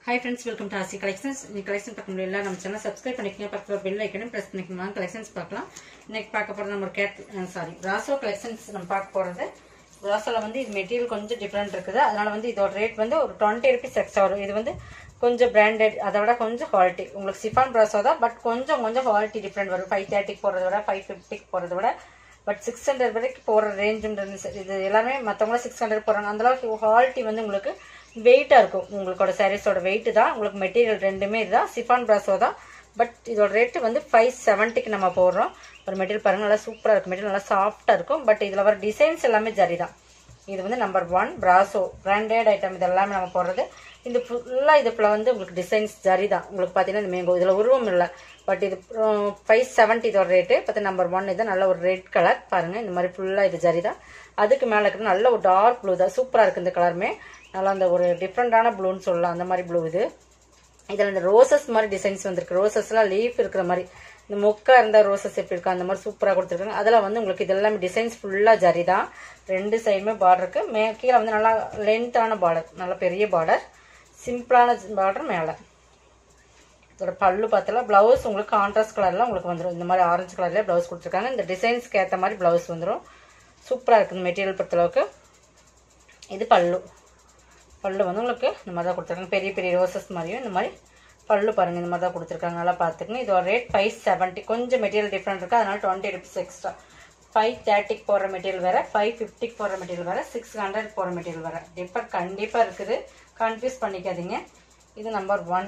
hi friends welcome to Aasi collections இன்னைக்கு collection பார்க்க முடியல நம்ம சேனல் சப்ஸ்கிரைப் பண்ணிக்கங்க பக்கத்தில் பெல் ஐக்கனும் ப்ரெஸ் பண்ணிக்கலாம் கலெக்ஷன்ஸ் பார்க்கலாம் இன்னைக்கு பார்க்க போகிறது நம்ம கேட் சாரி ராசோ கலெக்ஷன்ஸ் நம்ம பார்க்க போகிறது ராசோவில் வந்து இது மெட்டீரியல் கொஞ்சம் டிஃப்ரெண்ட் இருக்குது அதனால வந்து இதோட ரேட் வந்து ஒரு டுவெண்ட்டி ருபீஸ் எக்ஸ்ட்ரா வரும் இது வந்து கொஞ்சம் பிராண்டட் அதை விட கொஞ்சம் குவாலிட்டி உங்களுக்கு சிஃபான் ப்ராசோ தான் பட் கொஞ்சம் கொஞ்சம் குவாலிட்டி டிஃப்ரெண்ட் வரும் ஃபைவ் தேர்ட்டிக்கு போகிறத விட ஃபைவ் ஃபிஃப்டிக்கு போகிறத விட பட் சிக்ஸ் ஹண்ட்ரட் வரைக்கும் போகிற ரேஞ்சுன்றது சரி, இது எல்லாமே மற்றவங்கள சிக்ஸ் ஹண்ட்ரட் போகிறாங்க அந்தளவுக்கு குவாலிட்டி வந்து உங்களுக்கு வெயிட்டாக இருக்கும் உங்களுக்கோட சாரீஸோட வெயிட் தான் உங்களுக்கு மெட்டீரியல் ரெண்டுமே இதுதான் சிஃபான் ப்ராசோ தான் பட் இதோட ரேட்டு வந்து ஃபைவ் செவன்ட்டிக்கு நம்ம போடுறோம் ஒரு மெட்டீரியல் பாருங்கள் நல்லா சூப்பராக இருக்கும் மெட்டீரியல் நல்லா சாஃப்டாக இருக்கும் பட் இதில் வர டிசைன்ஸ் எல்லாமே ஜரி தான் இது வந்து number one brasso branded item இது எல்லாமே நம்ம போடுறது இந்த ஃபுல்லாக இதுக்குள்ள வந்து உங்களுக்கு டிசைன்ஸ் ஜரி தான் உங்களுக்கு பார்த்தீங்கன்னா இந்த மேங்கோ இதில் உருவம் இல்லை பட் இது ஃபைவ் செவன்ட்டி இதோட ரேட்டு பார்த்து நம்பர் ஒன் இது நல்ல ஒரு ரெட் கலர் பாருங்கள் இந்த மாதிரி ஃபுல்லாக இது ஜரி தான் அதுக்கு மேலே இருக்கிற நல்ல ஒரு டார்க் ப்ளூ தான் சூப்பராக இருக்குது இந்த கலருமே நல்லா அந்த ஒரு டிஃப்ரெண்ட்டான ப்ளூன்னு சொல்லலாம் அந்த மாதிரி ப்ளூ இது இதில் இந்த ரோசஸ் மாதிரி டிசைன்ஸ் வந்திருக்கு ரோசஸ்லாம் லீஃப் இருக்கிற மாதிரி இந்த மொக்கா இருந்த ரோசஸ் எப்படி இருக்கும் அந்த மாதிரி சூப்பராக கொடுத்துருக்காங்க அதில் வந்து உங்களுக்கு இது எல்லாமே டிசைன்ஸ் ஃபுல்லாக ஜரி தான் ரெண்டு சைடுமே பார்டருக்கு மே கீழே வந்து நல்லா லென்த்தான பார்டர் நல்லா பெரிய பார்டர் சிம்பிளான பார்டர் மேலே இதோட பல்லு பார்த்தல ப்ளவுஸ் உங்களுக்கு கான்ட்ராஸ்ட் கலரில் உங்களுக்கு வந்துடும் இந்த மாதிரி ஆரஞ்சு கலர்லேயே ப்ளவுஸ் கொடுத்துருக்காங்க இந்த டிசைன்ஸ்க்கு ஏற்ற மாதிரி ப்ளவுஸ் வந்துடும் சூப்பராக இருக்குது இந்த மெட்டீரியல் பொறுத்தளவுக்கு இது பல்லு பல்லு வந்து உங்களுக்கு இந்த மாதிரி தான் கொடுத்துருக்காங்க பெரிய பெரிய ரோசஸ் மாதிரியும் இந்த மாதிரி பல்லு பாருங்கள் இந்த மாதிரி தான் கொடுத்துருக்காங்க நல்லா பார்த்துக்கங்க இதோட ரேட் ஃபைவ் செவன்ட்டி கொஞ்சம் மெட்டீரியல் டிஃப்ரெண்ட் இருக்குது அதனால டுவெண்ட்டி ருபீஸ் எக்ஸ்ட்ரா ஃபைவ் தேர்ட்டிக்கு போகிற மெட்டீரியல் வேறு ஃபைவ் ஃபிஃப்டிக்கு போகிற மெட்டீரியல் வேறு சிக்ஸ் ஹண்ட்ரட் போகிற மெட்டீரியல் வேறு டிஃபர் கண்டிப்பாக இருக்குது கன்ஃபியூஸ் பண்ணிக்காதீங்க இது நம்பர் ஒன்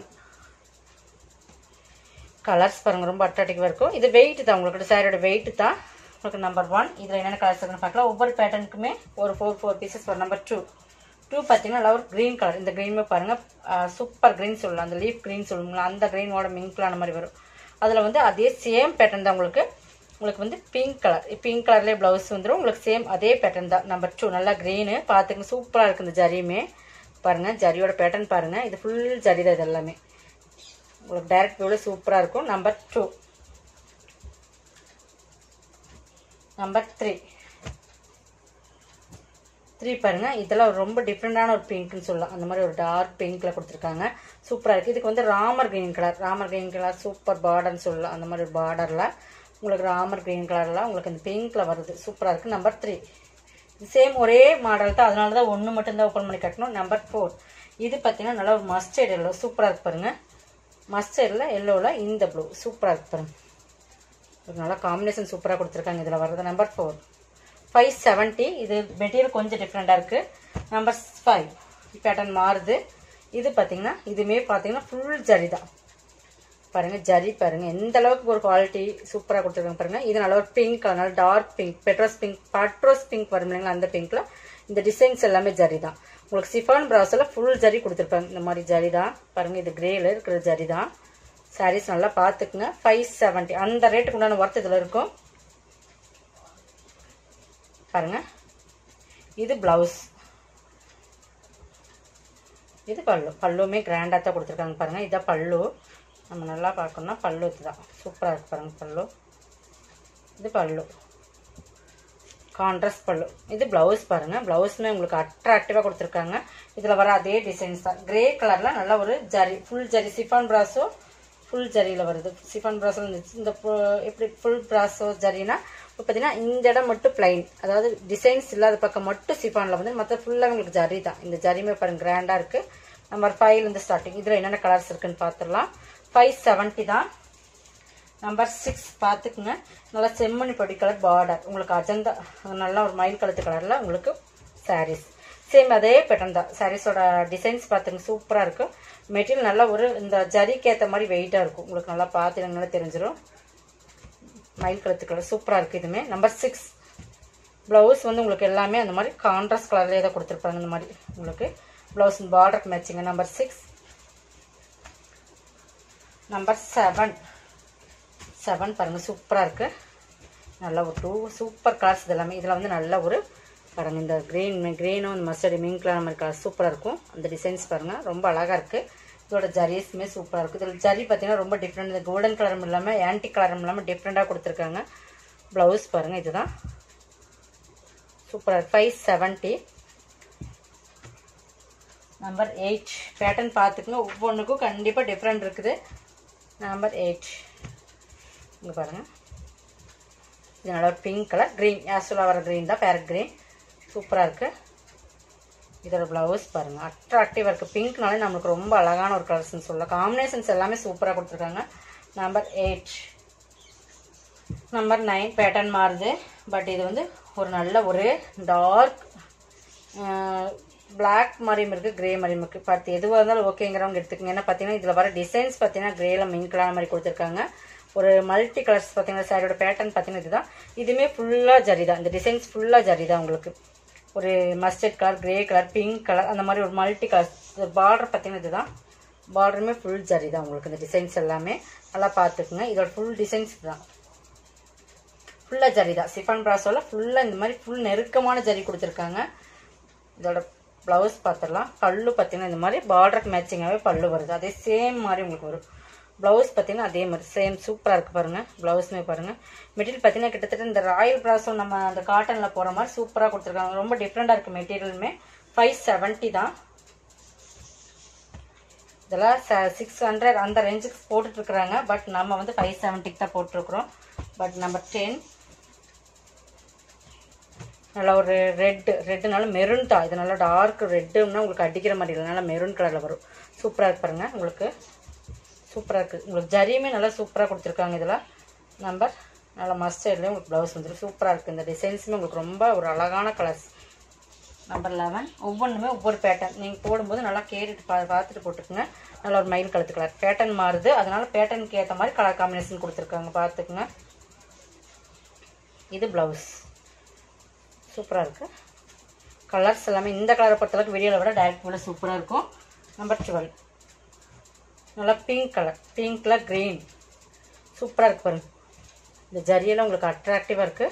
கலர்ஸ் பாருங்கள் ரொம்ப அட்ராக்டிவாக இருக்கும் இது வெயிட் தான் உங்களுக்கு சாரியோட வெயிட் தான் உங்களுக்கு நம்பர் ஒன் இதில் என்னென்ன கலர்ஸ் இருக்குன்னு பார்க்கலாம் ஒவ்வொரு பேட்டர்னுக்குமே ஒரு ஃபோர் ஃபோர் பீசஸ் வரும் நம்பர் டூ டூ பார்த்தீங்கன்னா நல்லா ஒரு க்ரீன் கலர் இந்த க்ரீனுமே பாருங்கள் சூப்பர் க்ரீன் சொல்லலாம் அந்த லீஃப் க்ரீன் சொல்லுங்களா அந்த க்ரீனோட மிங்க்லான மாதிரி வரும் அதில் வந்து அதே சேம் பேட்டர்ன் தான் உங்களுக்கு உங்களுக்கு வந்து பிங்க் கலர் பிங்க் கலர்லேயே ப்ளவுஸ் வந்துடும் உங்களுக்கு சேம் அதே பேட்டர்ன் தான் நம்பர் டூ நல்லா க்ரீனு பார்த்துங்க சூப்பராக இருக்குது இந்த ஜரியுமே பாருங்கள் ஜரியோட பேட்டர்ன் பாருங்கள் இது ஃபுல் ஜரி தான் இது எல்லாமே உங்களுக்கு டைரக்ட் வியூவில் சூப்பராக இருக்கும் number two number three three பாருங்க இதெல்லாம் ரொம்ப டிஃப்ரெண்டான ஒரு பிங்க்னு சொல்லலாம் அந்த மாதிரி ஒரு டார்க் பிங்க்ல கொடுத்துருக்காங்க சூப்பராக இருக்குது இதுக்கு வந்து Ramar green colour Ramar green colour super பார்டர்னு சொல்லலாம் அந்த மாதிரி ஒரு பார்டரில் உங்களுக்கு ராமர் கிரீன் கலரில் உங்களுக்கு இந்த பிங்க்ல வருது சூப்பராக இருக்குது நம்பர் த்ரீ சேம் ஒரே மாடல் தான் அதனால தான் ஒன்று மட்டும்தான் ஓப்பன் பண்ணி கட்டணும் நம்பர் ஃபோர் இது பார்த்தீங்கன்னா நல்லா ஒரு மஸ்டர்ட் எல்லோ சூப்பராக இருக்கு பாருங்க மஸ்டர்டில் எல்லோவில் இந்த ப்ளூ சூப்பராக இருக்கு பாருங்க ஒரு நல்லா காம்பினேஷன் சூப்பராக கொடுத்துருக்காங்க இதில் வர்றது நம்பர் ஃபோர் ஃபைவ் செவன்ட்டி இது மெட்டீரியல் கொஞ்சம் டிஃப்ரெண்ட்டாக இருக்குது நம்பர் ஃபைவ் பேட்டர்ன் மாறுது இது பார்த்தீங்கன்னா இதுவுமே பார்த்தீங்கன்னா ஃபுல் ஜரி தான் பாருங்கள் ஜரி பாருங்கள் எந்த அளவுக்கு ஒரு குவாலிட்டி சூப்பராக கொடுத்துருக்காங்க பாருங்கள் இது நல்ல ஒரு பிங்க் கலர் நல்ல டார்க் பிங்க் பெட்ரோஸ் பிங்க் பட்ரோஸ் பிங்க் வரும் இல்லைங்களா அந்த பிங்க்கில் இந்த டிசைன்ஸ் எல்லாமே ஜரி தான் உங்களுக்கு சிஃபான் ப்ரௌஸில் ஃபுல் ஜரி கொடுத்துருப்பாங்க இந்த மாதிரி ஜரி தான் பாருங்கள் இது கிரேல இருக்கிற ஜரி தான் சாரீஸ் நல்லா பார்த்துக்குங்க ஃபைவ் செவன்ட்டி அந்த ரேட்டுக்கு உண்டான ஒர்த் இதில் இருக்கும் பாருங்க இது ப்ளவுஸ் இது பல்லு பல்லுமே கிராண்டாக தான் கொடுத்துருக்காங்க பாருங்கள் இதான் பல்லு நம்ம நல்லா பார்க்கணும்னா பல்லு இதுதான் சூப்பராக இருக்கு பாருங்கள் பல்லு இது பல்லு கான்ட்ராஸ்ட் பல்லு இது ப்ளவுஸ் பாருங்கள் ப்ளவுஸுமே உங்களுக்கு அட்ராக்டிவாக கொடுத்துருக்காங்க இதில் வர அதே டிசைன்ஸ் தான் கிரே கலரில் நல்ல ஒரு zari full zari chiffon brasso full ஜரியில் வருது சிஃபான் ப்ராஸோ இந்த எப்படி ஃபுல் ப்ராஸோ ஜரினா இப்போ பார்த்தீங்கன்னா இந்த இடம் மட்டும் பிளைன் அதாவது டிசைன்ஸ் இல்லாத பக்கம் மட்டும் சிஃபானில் வந்து மற்ற ஃபுல்லாக உங்களுக்கு ஜரி தான் இந்த ஜரிமே பாருங்க கிராண்டாக இருக்குது நம்பர் ஃபைவ்லேருந்து ஸ்டார்டிங் இதில் என்னென்ன கலர்ஸ் இருக்குன்னு பார்த்துடலாம் ஃபைவ் செவன்ட்டி தான் நம்பர் சிக்ஸ் பார்த்துக்குங்க நல்லா செம்மணி பொடி கலர் பார்டர் உங்களுக்கு அஜந்தா நல்லா ஒரு மயில் கழுத்து கலரில் உங்களுக்கு சாரீஸ் சேம் அதே பேட்டர்ன் தான் சாரீஸோட டிசைன்ஸ் பார்த்துங்க சூப்பராக இருக்கும் மெட்டீரியல் நல்லா ஒரு இந்த ஜரிக்கு ஏற்ற மாதிரி வெயிட்டாக இருக்கும் உங்களுக்கு நல்லா பார்த்துங்கன்னா தெரிஞ்சிடும் மயில் கழுத்து கலர் சூப்பராக இருக்குது இதுவுமே நம்பர் சிக்ஸ் ப்ளவுஸ் வந்து உங்களுக்கு எல்லாமே அந்த மாதிரி கான்ட்ராஸ்ட் கலர்லேயே தான் கொடுத்துருப்பாங்க இந்த மாதிரி உங்களுக்கு ப்ளவுஸ் பார்டருக்கு matching number six number seven seven பாருங்கள் சூப்பராக இருக்குது நல்ல ஒரு டூ சூப்பர் கலர்ஸ் இது எல்லாமே இதில் வந்து நல்ல ஒரு பாருங்கள் இந்த க்ரீன் க்ரீனும் இந்த மஸ்டர்டு மிங்க்லாம் மாதிரி கலர் சூப்பராக இருக்கும் அந்த டிசைன்ஸ் பாருங்கள் ரொம்ப அழகாக இருக்குது இதோட ஜரீஸுமே சூப்பராக இருக்குது இதில் ஜரி பார்த்தீங்கன்னா ரொம்ப டிஃப்ரெண்ட் இந்த கோல்டன் கலரும் இல்லாமல் ஆன்டி கலரும் இல்லாமல் டிஃப்ரெண்ட்டாக கொடுத்துருக்காங்க ப்ளவுஸ் பாருங்கள் இதுதான் சூப்பராக five seventy number eight pattern பார்த்துக்குங்க ஒவ்வொன்றுக்கும் கண்டிப்பாக டிஃப்ரெண்ட் இருக்குது நம்பர் எயிட் இங்கே பாருங்கள் இது நல்ல ஒரு பிங்க் கலர் க்ரீன் ஆக்சுவலாக வர க்ரீன் தான் பேரட் க்ரீன் சூப்பராக இருக்குது இதோட ப்ளவுஸ் பாருங்கள் அட்ராக்டிவாக இருக்குது பிங்க்னாலே நம்மளுக்கு ரொம்ப அழகான ஒரு கலர்ஸ்னு சொல்லலாம் காம்பினேஷன்ஸ் எல்லாமே சூப்பராக கொடுத்துருக்காங்க number eight number nine pattern மாறுது பட் இது வந்து ஒரு நல்ல ஒரு டார்க் பிளாக் மாதிரியும் இருக்குது கிரே மாதிரியும் இருக்குது பார்த்து எதுவாக இருந்தாலும் ஓகேங்கிறவங்க எடுத்துக்கங்க ஏன்னா பார்த்தீங்கன்னா இதில் வர டிசைன்ஸ் பார்த்தீங்கன்னா கிரேல மின் கலர் மாதிரி கொடுத்துருக்காங்க ஒரு மல்டி கலர்ஸ் பார்த்தீங்கன்னா சாரியோட பேட்டர்ன் பார்த்தீங்கன்னா இதுதான் இதுவுமே ஃபுல்லாக ஜரி தான் இந்த டிசைன்ஸ் ஃபுல்லாக ஜரி தான் உங்களுக்கு ஒரு mustard colour grey colour pink colour அந்த மாதிரி ஒரு மல்டி கலர்ஸ் பார்டர் பார்த்தீங்கன்னா இதுதான் பார்டருமே ஃபுல் ஜரி தான் உங்களுக்கு இந்த டிசைன்ஸ் எல்லாமே நல்லா பார்த்துக்குங்க இதோட ஃபுல் டிசைன்ஸ் தான் ஃபுல்லாக ஜரி தான் சிஃபான் ப்ராஸோவில் ஃபுல்லாக இந்த மாதிரி ஃபுல் நெருக்கமான ஜரி கொடுத்துருக்காங்க இதோட ப்ளவுஸ் பார்த்துடலாம் பல்லு பார்த்தீங்கன்னா இந்த மாதிரி பார்டருக்கு மேட்சிங்காகவே பல்லு வருது அதே சேம் மாதிரி உங்களுக்கு வரும் ப்ளவுஸ் பார்த்தீங்கன்னா அதே மாதிரி சேம் சூப்பராக இருக்குது பாருங்கள் ப்ளவுஸுமே பாருங்கள் மெட்டீரியல் பார்த்தீங்கன்னா கிட்டத்தட்ட இந்த ராயல் ப்ராஸோ நம்ம அந்த காட்டனில் போகிற மாதிரி சூப்பராக கொடுத்துருக்காங்க ரொம்ப டிஃப்ரெண்ட்டாக இருக்குது மெட்டீரியலுமே ஃபைவ் செவன்ட்டி தான் இதெல்லாம் சிக்ஸ் ஹண்ட்ரட் அந்த ரேஞ்சுக்கு போட்டுட்ருக்குறாங்க பட் நம்ம வந்து ஃபைவ் செவன்ட்டிக்கு தான் போட்டிருக்கிறோம் பட் நம்பர் டென் நல்லா ஒரு ரெட்டு ரெட்டுனால மெரூன் தான் இது நல்லா டார்க் ரெட்டுன்னா உங்களுக்கு அடிக்கிற மாதிரி இல்லை நல்லா மெரூன் கலரில் வரும் சூப்பராக இருக்கு பாருங்க உங்களுக்கு சூப்பராக இருக்குது உங்களுக்கு ஜரியுமே நல்லா சூப்பராக கொடுத்துருக்காங்க இதில் நம்பர் நல்லா மஸ்டர்ட்லேயும் உங்களுக்கு ப்ளவுஸ் வந்துடும் சூப்பராக இருக்குது இந்த டிசைன்ஸுமே உங்களுக்கு ரொம்ப ஒரு அழகான கலர்ஸ் நம்பர் லெவன் ஒவ்வொன்றுமே ஒவ்வொரு பேட்டர்ன் நீங்கள் போடும்போது நல்லா கேட்டுட்டு பா பார்த்துட்டு போட்டுக்குங்க நல்லா ஒரு மயில் கலத்து கலர் பேட்டர்ன் மாறுது அதனால பேட்டர்னுக்கு ஏற்ற மாதிரி கலர் காம்பினேஷன் கொடுத்துருக்காங்க பார்த்துக்குங்க இது ப்ளவுஸ் சூப்பராக இருக்குது கலர்ஸ் எல்லாமே இந்த கலரை பொறுத்தளவுக்கு வீடியோவில் விட டைரக்ட் விட சூப்பராக இருக்கும் நம்பர் டுவெல் நல்லா பிங்க் கலர் பிங்க்கில் க்ரீன் சூப்பராக இருக்கு பாருங்க இந்த ஜரியெல்லாம் உங்களுக்கு அட்ராக்டிவாக இருக்குது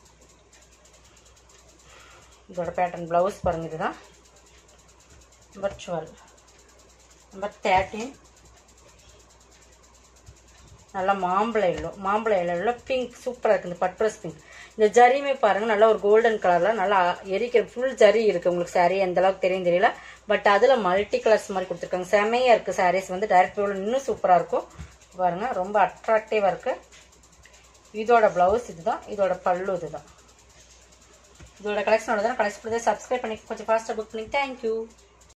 இதோட பேட்டர்ன் ப்ளவுஸ் பாருங்க இதுதான் நம்பர் டுவெல் நம்பர் தேர்ட்டீன் நல்லா மாம்பழ எல்லோ மாம்பழ எல்லோ பிங்க் சூப்பராக இருக்குது இந்த பட்ரஸ் பிங்க் இந்த ஜரியுமே பாருங்க நல்லா ஒரு கோல்டன் கலரில் நல்லா எரிக்கிற ஃபுல் ஜரி இருக்குது உங்களுக்கு சாரீ எந்த அளவுக்கு தெரியும் தெரியல பட் அதில் மல்டி கலர்ஸ் மாதிரி கொடுத்துருக்காங்க செமையாக இருக்குது சாரீஸ் வந்து டைரக்ட் வியூவில் இன்னும் சூப்பராக இருக்கும் பாருங்க ரொம்ப அட்ராக்டிவாக இருக்குது இதோட ப்ளவுஸ் இதுதான் இதோட பல்லு இதுதான் இதோட கலெக்ஷனோட தான் கலெக்ஷன் சப்ஸ்கிரைப் பண்ணி கொஞ்சம் ஃபாஸ்ட்டாக புக் பண்ணி தேங்க்யூ